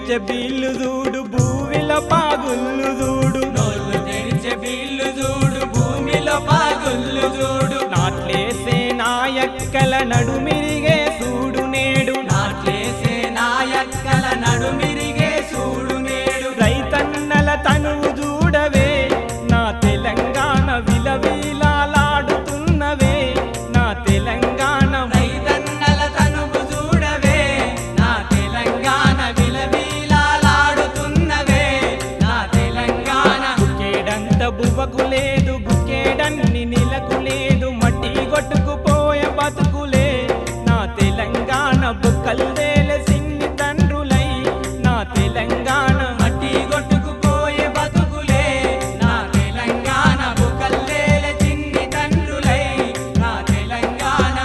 తెరిచే బీళ్ళు చూడు భూమిలో పాగుళ్ళు చూడు నోళ్ళు తెరిచే బీళ్ళు చూడు భూమిలో పాగుళ్ళు చూడు నాట్లేసే నాయక్కల నడుమిరిగే చూడు నేడు నాట్లేసే నాయక్కల నడుమిరిగే చూడు నేడు రైతన్నల తనువు చూడవే నా తెలంగాణ విలవిలాడుతున్నవే నా తెలంగాణ రైతన్నల తనువు చూడవే నా తెలంగాణ విలవీలాడుతున్నవే నా తెలంగాణ బుకేడంత బువ్వకు లేదు బుకేడన్ని నిలకు లేదు మట్టి కొట్టుకుపోయే బతుకులే నా తెలంగాణ బుక్కల్దేల సిన్ని తండ్రులై నా తెలంగాణ మట్టి కొట్టుకుపోయే బతుకులే నా తెలంగాణ బుకల్లేల చిన్ని తండ్రులై నా తెలంగాణ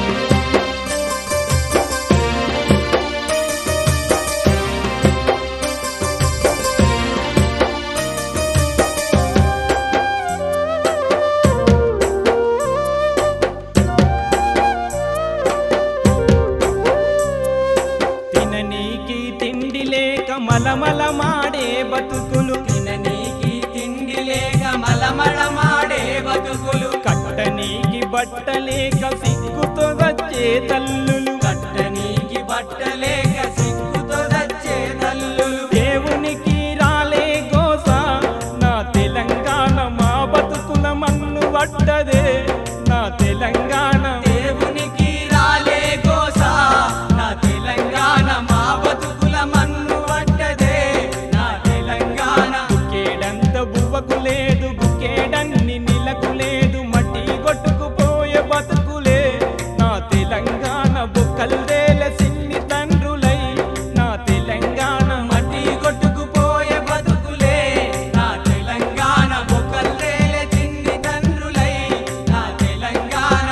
తిననీకి తిండి లేక మలమల మాడే బతుకులు తిననీకి తిండి లేక మలమళమాడే బతుకులు కట్టనీకి బట్టలేక సిగ్గుతో వచ్చే తల్లులు కట్టనీకి బట్టలేక సిగ్గుతో దచ్చే తల్లులు దేవునికి రాలే గోస నా తెలంగాణ మా బతుకుల మన్ను పట్టదే నా తెలంగాణ దేవునికి రాలే గోస నా తెలంగాణ మా బతుకుల మన్ను పట్టదే నా తెలంగాణ బుకేడంత బువ్వకు లేదు బుకేడన్ని నిలకు లేదు మట్టి కొట్టుకుపోయే బతుకులే నా తెలంగాణ బుక్కల్దేల సిన్ని తండ్రులై నా తెలంగాణ మట్టి కొట్టుకుపోయే బతుకులే నా తెలంగాణ బొక్కల్లేలే చిన్ని తండ్రులై నా తెలంగాణ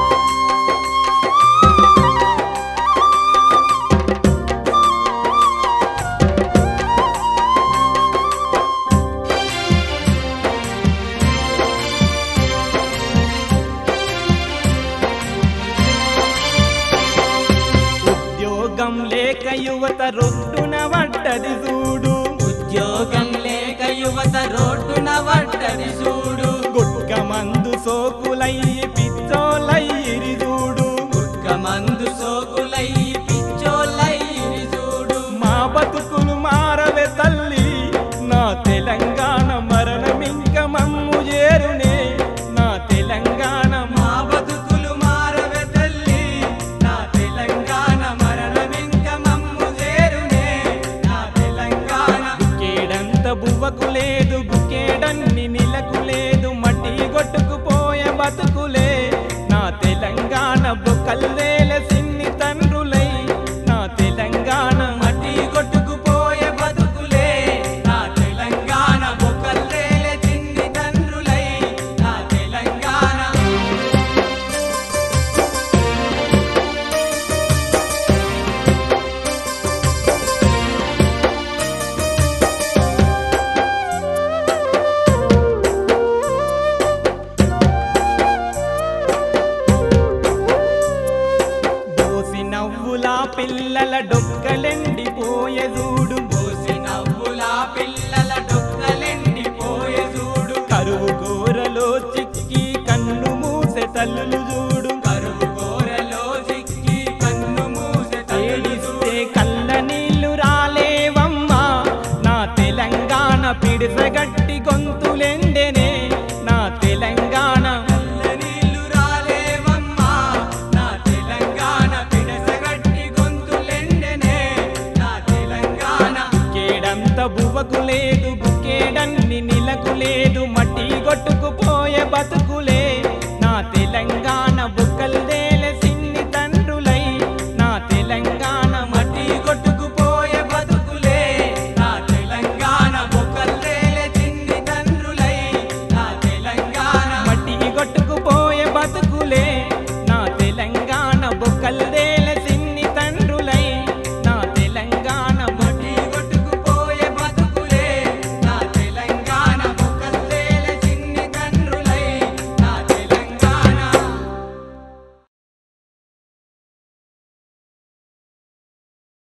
ఉద్యోగం లేక యువత రొట్టున పడ్డది చూడు ఉద్యోగం లేక యువత రోడ్డున పడ్డది చూడు గుట్క మందు సోకులయ్యి పిచ్చోలయ్యిరి చూడు గుట్క మందు సోకులై పిచ్చోలై చూడు మా బతుకులు మారవే తల్లి నా తెలంగాణ మరణమింక మమ్ము చేరునే నా తెలంగాణ మా బతుకులు మారవే తల్లి నా తెలంగాణ మరణమింక మమ్ము చేరునే నా తెలంగాణ దోసి నవ్వుల పిల్లల డొక్కలెండిపోయే చూడు పోసి నవ్వుల పిల్లల డొక్కలెండిపోయే చూడు కరువు కూరలో చిక్కి కన్ను మూసే తల్లులు చూడు కరువు కోరలో చిక్కి కన్ను మూసే తల్లి ఏడిస్తే కళ్ళ నీళ్లు రాలేవమ్మా నా తెలంగాణ పిడిసగట్టి గొంతులెండెనే నా తెలంగాణ నీళ్లు రాలేవమ్మా నా తెలంగాణ పిడసగట్టి గొంతులెండెనే నా తెలంగాణ కేడంత బువ్వకు లేదు బుకేడన్ని నిలకు లేదు మట్టి కొట్టుకుపోయే బతుకు